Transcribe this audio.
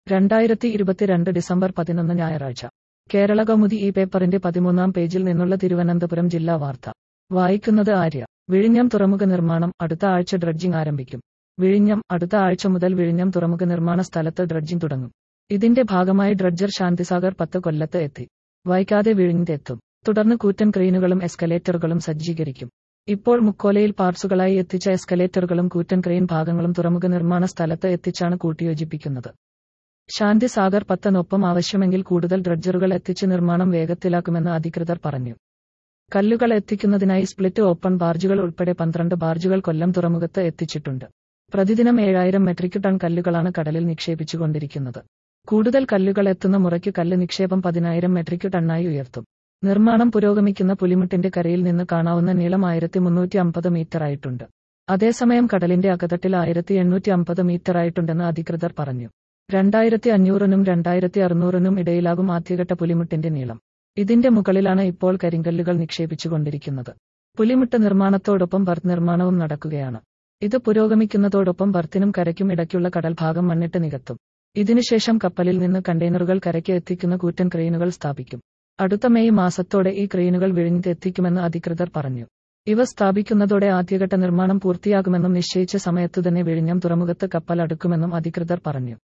രണ്ടായിരത്തി ഇരുപത്തിരണ്ട് ഡിസംബർ പതിനൊന്ന് ഞായറാഴ്ച കേരള കൗമുദി ഈ പേപ്പറിന്റെ പതിമൂന്നാം പേജിൽ നിന്നുള്ള തിരുവനന്തപുരം ജില്ലാ വാർത്ത വായിക്കുന്നത് ആര്യ വിഴിഞ്ഞം തുറമുഖ നിർമ്മാണം അടുത്ത ആഴ്ച ഡ്രഡ്ജിംഗ് ആരംഭിക്കും വിഴിഞ്ഞം അടുത്ത ആഴ്ച മുതൽ വിഴിഞ്ഞം തുറമുഖ നിർമ്മാണ സ്ഥലത്ത് ഡ്രഡ്ജിംഗ് തുടങ്ങും ഇതിന്റെ ഭാഗമായി ഡ്രഡ്ജർ ശാന്തിസാഗർ പത്ത് കൊല്ലത്ത് എത്തി വൈകാതെ വിഴിഞ്ഞത്തെത്തും തുടർന്ന് കൂറ്റൻ ക്രെയിനുകളും എസ്കലേറ്ററുകളും സജ്ജീകരിക്കും ഇപ്പോൾ മുക്കോലയിൽ പാർട്സുകളായി എത്തിച്ച എസ്കലേറ്ററുകളും കൂറ്റൻ ക്രെയിൻ ഭാഗങ്ങളും തുറമുഖ നിർമ്മാണ സ്ഥലത്ത് എത്തിച്ചാണ് കൂട്ടിയോജിപ്പിക്കുന്നത് ശാന്തി സാഗർ പത്തനൊപ്പം ആവശ്യമെങ്കിൽ കൂടുതൽ ഡ്രഡ്ജറുകൾ എത്തിച്ച് നിർമ്മാണം വേഗത്തിലാക്കുമെന്ന് അധികൃതർ പറഞ്ഞു കല്ലുകൾ എത്തിക്കുന്നതിനായി സ്പ്ലിറ്റ് ഓപ്പൺ ബാർജുകൾ ഉൾപ്പെടെ പന്ത്രണ്ട് ബാർജുകൾ കൊല്ലം തുറമുഖത്ത് എത്തിച്ചിട്ടുണ്ട് പ്രതിദിനം ഏഴായിരം മെട്രിക് ടൺ കല്ലുകളാണ് കടലിൽ നിക്ഷേപിച്ചുകൊണ്ടിരിക്കുന്നത് കൂടുതൽ കല്ലുകൾ എത്തുന്ന മുറയ്ക്ക് കല്ല് നിക്ഷേപം പതിനായിരം മെട്രിക് ടണ്ണായി ഉയർത്തും നിർമ്മാണം പുരോഗമിക്കുന്ന പുലിമുട്ടിന്റെ കരയിൽ നിന്ന് കാണാവുന്ന നീളം ആയിരത്തി മുന്നൂറ്റി അമ്പത് മീറ്ററായിട്ടുണ്ട് അതേസമയം കടലിന്റെ അകതട്ടിൽ ആയിരത്തി എണ്ണൂറ്റി അമ്പത് മീറ്ററായിട്ടുണ്ടെന്ന് അധികൃതർ പറഞ്ഞു രണ്ടായിരത്തി അഞ്ഞൂറിനും രണ്ടായിരത്തി അറുന്നൂറിനും ഇടയിലാകും ആദ്യഘട്ട പുലിമുട്ടിന്റെ നീളം ഇതിന്റെ മുകളിലാണ് ഇപ്പോൾ കരിങ്കല്ലുകൾ നിക്ഷേപിച്ചുകൊണ്ടിരിക്കുന്നത് പുലിമുട്ട് നിർമ്മാണത്തോടൊപ്പം ബർത്ത് നിർമ്മാണവും നടക്കുകയാണ് ഇത് പുരോഗമിക്കുന്നതോടൊപ്പം ബർത്തിനും കരയ്ക്കും ഇടയ്ക്കുള്ള കടൽ ഭാഗം മണ്ണിട്ട് നികത്തും ഇതിനുശേഷം കപ്പലിൽ നിന്ന് കണ്ടെയ്നറുകൾ കരയ്ക്ക് എത്തിക്കുന്ന കൂറ്റൻ ക്രെയിനുകൾ സ്ഥാപിക്കും അടുത്ത മെയ് മാസത്തോടെ ഈ ക്രെയിനുകൾ വിഴിഞ്ഞത്ത് എത്തിക്കുമെന്ന് അധികൃതർ പറഞ്ഞു ഇവ സ്ഥാപിക്കുന്നതോടെ ആദ്യഘട്ട നിർമ്മാണം പൂർത്തിയാകുമെന്നും നിശ്ചയിച്ച സമയത്തുതന്നെ വിഴിഞ്ഞം തുറമുഖത്ത് കപ്പൽ അടുക്കുമെന്നും അധികൃതർ പറഞ്ഞു